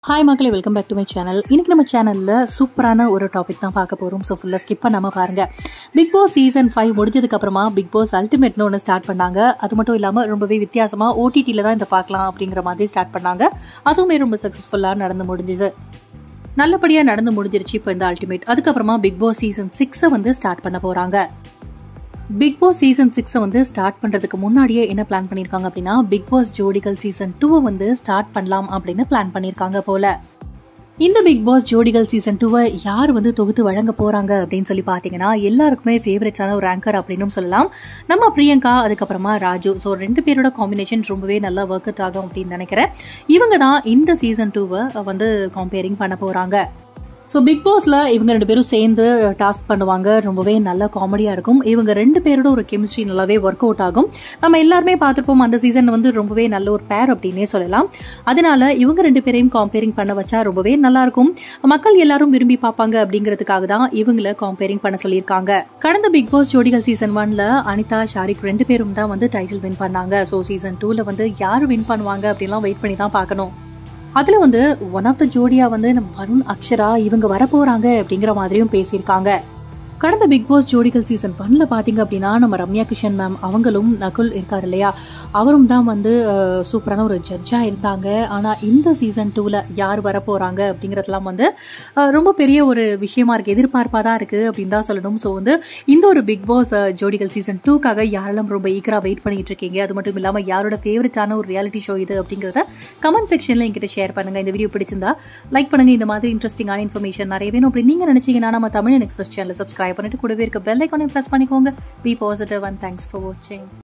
hi மக்களே welcome back to my channel இன்னைக்கு நம்ம சேனலில் சூப்பரான ஒரு டாபிக் தான் பார்க்க போகிறோம் ஸோ ஃபுல்லாக ஸ்கிப் பண்ணாமல் பாருங்கள் பிக் பாஸ் சீசன் ஃபைவ் முடிஞ்சதுக்கப்புறமா பிக் பாஸ் அல்டிமேட்னு ஒன்று ஸ்டார்ட் பண்ணாங்க அது மட்டும் இல்லாமல் ரொம்பவே வித்தியாசமாக ஓடிடியில் தான் இதை பார்க்கலாம் அப்படிங்கிற மாதிரி ஸ்டார்ட் பண்ணாங்க அதுவுமே ரொம்ப சக்ஸஸ்ஃபுல்லாக நடந்து முடிஞ்சுது நல்லபடியாக நடந்து முடிஞ்சிருச்சு இப்போ இந்த அல்டிமேட் அதுக்கப்புறமா பிக் பாஸ் சீசன் சிக்ஸை வந்து ஸ்டார்ட் பண்ண போகிறாங்க பிக் பாஸ் சீசன் சிக்ஸை வந்து ஸ்டார்ட் பண்ணுறதுக்கு முன்னாடியே என்ன பிளான் பண்ணியிருக்காங்க அப்படின்னா பிக் பாஸ் ஜோடிகள் சீசன் டூவை வந்து ஸ்டார்ட் பண்ணலாம் அப்படின்னு பிளான் பண்ணியிருக்காங்க போல இந்த பிக் பாஸ் ஜோடிகள் சீசன் டூவை யார் வந்து தொகுத்து வழங்க போறாங்க அப்படின்னு சொல்லி பார்த்தீங்கன்னா எல்லாருக்குமே ஃபேவரட்ஸான ஒரு ஆங்கர் அப்படின்னு சொல்லலாம் நம்ம பிரியங்கா அதுக்கப்புறமா ராஜு ஸோ ரெண்டு பேரோட காம்பினேஷன் ரொம்பவே நல்லா ஒர்க் அவுட் ஆகும் அப்படின்னு நினைக்கிறேன் இவங்க தான் இந்த சீசன் டூவை வந்து கம்பேரிங் பண்ண போறாங்க ஸோ பிக் பாஸில் இவங்க ரெண்டு பேரும் சேர்ந்து டாஸ்க் பண்ணுவாங்க ரொம்பவே நல்ல காமெடியாக இருக்கும் இவங்க ரெண்டு பேரோட ஒரு கெமிஸ்ட்ரி நல்லாவே ஒர்க் அவுட் ஆகும் நம்ம எல்லாருமே பார்த்துருப்போம் அந்த சீசன் வந்து ரொம்பவே நல்ல ஒரு பேர் அப்படின்னே சொல்லலாம் அதனால இவங்க ரெண்டு பேரையும் காம்பேரிங் பண்ண வச்சா ரொம்பவே நல்லா இருக்கும் மக்கள் எல்லாரும் விரும்பி பார்ப்பாங்க அப்படிங்கிறதுக்காக தான் இவங்கள காம்பேரிங் பண்ண சொல்லியிருக்காங்க கடந்த பிக் பாஸ் ஜோடிகள் சீசன் ஒன்ல அனிதா ஷாரிக் ரெண்டு பேரும் தான் வந்து டைட்டில் வின் பண்ணாங்க ஸோ சீசன் டூல வந்து யார் வின் பண்ணுவாங்க அப்படின்லாம் வெயிட் பண்ணி தான் பார்க்கணும் அதில் வந்து ஒன் ஆஃப் த ஜோடியா வந்து நம்ம வருண் அக்ஷரா இவங்க வரப்போறாங்க அப்படிங்கிற மாதிரியும் பேசியிருக்காங்க கடந்த பிக் பாஸ் ஜோடிகள் சீசன் ஒன்ல பாத்தீங்க அப்படின்னா நம்ம ரம்யா கிருஷ்ணன் மேம் அவங்களும் நகுல் இருக்காரு இல்லையா அவரும் தான் வந்து அஹ், சூப்பரான ஒரு ஜட்ஜா இருந்தாங்க ஆனா இந்த சீசன் டூல யார் வரப்போறாங்க அப்படிங்கறதெல்லாம் வந்து அஹ், ரொம்ப பெரிய ஒரு விஷயமா இருக்கு எதிர்பார்ப்பா தான் இருக்கு அப்படின்னு தான் சொல்லணும் ஸோ வந்து இந்த ஒரு பிக் பாஸ் அஹ், ஜோடிகள் சீசன் டூக்காக யாரெல்லாம் ரொம்ப ஈக்கரா வெயிட் பண்ணிட்டு இருக்கீங்க அது மட்டும் இல்லாம யாரோட ஃபேவரட்டான ஒரு ரியாலிட்டி ஷோ இது அப்படிங்கறத கமெண்ட் செக்ஷன்ல என்கிட்ட ஷேர் பண்ணுங்க இந்த வீடியோ பிடிச்சிருந்தா லைக் பண்ணுங்க இந்த மாதிரி இன்ட்ரெஸ்டிங்கான இன்ஃபர்மேஷன் நிறைய வேணும் அப்படி நீங்க நினைச்சீங்கன்னா நம்ம தமிழ் எக்ஸ்பிரஸ் சேனல் சப்ஸ்கிரைப் பண்ணிட்டு கூடவே இருக்க பெல் ஐக்கானை ப்ரெஸ் பண்ணிக்கோங்க be positive and thanks for வாட்சிங்